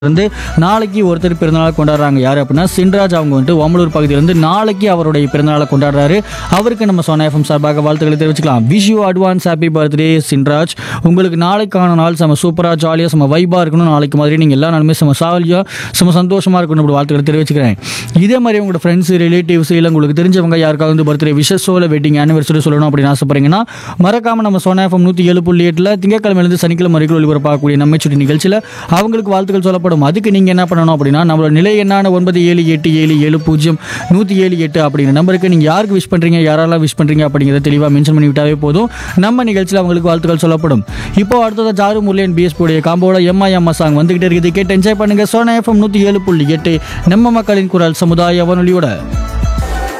இருந்து நாளைக்கு ஒருத்தர் பிறந்தநாள் கொண்டாடுறாங்க யார் அப்படின்னா சின்ராஜ் அவங்க வந்துட்டு ஓமலூர் பகுதியிலிருந்து நாளைக்கு அவருடைய பிறந்தநாளை கொண்டாடுறாரு அவருக்கு நம்ம சோனா எஃப்எம் சார்பாக வாழ்த்துக்களை தெரிவிச்சுக்கலாம் wish you advance happy birthday Chinraj உங்களுக்கு நாளைக்கான நாள் செம சூப்பராக ஜாலியாக செம வைபாக இருக்கணும் நாளைக்கு மாதிரி நீங்கள் எல்லா நாளுமே செம சாலியாக செம சந்தோஷமாக இருக்கணும் அப்படி வாழ்த்துக்களை தெரிவிச்சுக்கிறேன் இதே மாதிரி உங்களோட ஃப்ரெண்ட்ஸ் ரிலேட்டிவ்ஸ் இல்லை உங்களுக்கு தெரிஞ்சவங்க யாருக்காவது வந்து பர்த்டே விஷஸோ இல்லை வெட்டிங் ஆனிவர்சரி சொல்லணும் அப்படின்னு ஆசைப்படுறீங்கன்னா மறக்காம நம்ம சோனா எஃப்எம் நூற்றி ஏழு புள்ளி எட்டில் திங்கக்கிழமையிலேருந்து சனிக்கிழமை வரைக்கும் ஒளிபரப்பாகக்கூடிய நம்ம சுட்டி நிகழ்ச்சியில் அவங்களுக்கு வாழ்த்துக்கள் சொல்லப்படும் அதுக்கு நீங்கள் என்ன பண்ணணும் அப்படின்னா நம்மளோட நிலை எண்ணான ஒன்பது ஏழு எட்டு ஏழு ஏழு பூஜ்ஜியம் நூற்றி ஏழு எட்டு அப்படிங்கிற நம்பருக்கு நீங்கள் யாருக்கு விஷ் பண்ணுறீங்க யாரெல்லாம் விஷ் பண்ணுறீங்க அப்படிங்கிறத தெளிவாக மென்ஷன் பண்ணி விட்டாவே போதும் நம்ம நிகழ்ச்சியில் அவங்களுக்கு வாழ்த்துக்கள் சொல்லப்படும் இப்போ அடுத்தது ஜாரு முல்லியன் பிஎஸ்பி உடைய காம்போட எம்மா எம்மா சாங் வந்துகிட்டே இருக்குது கேட்டு என்ஜாய் பண்ணுங்க சோனா எஃப்எம் நூற்றி ஏழு புள்ளி எட்டு நம்ம மக்களின் குரல் சமுதாய வானொலியோட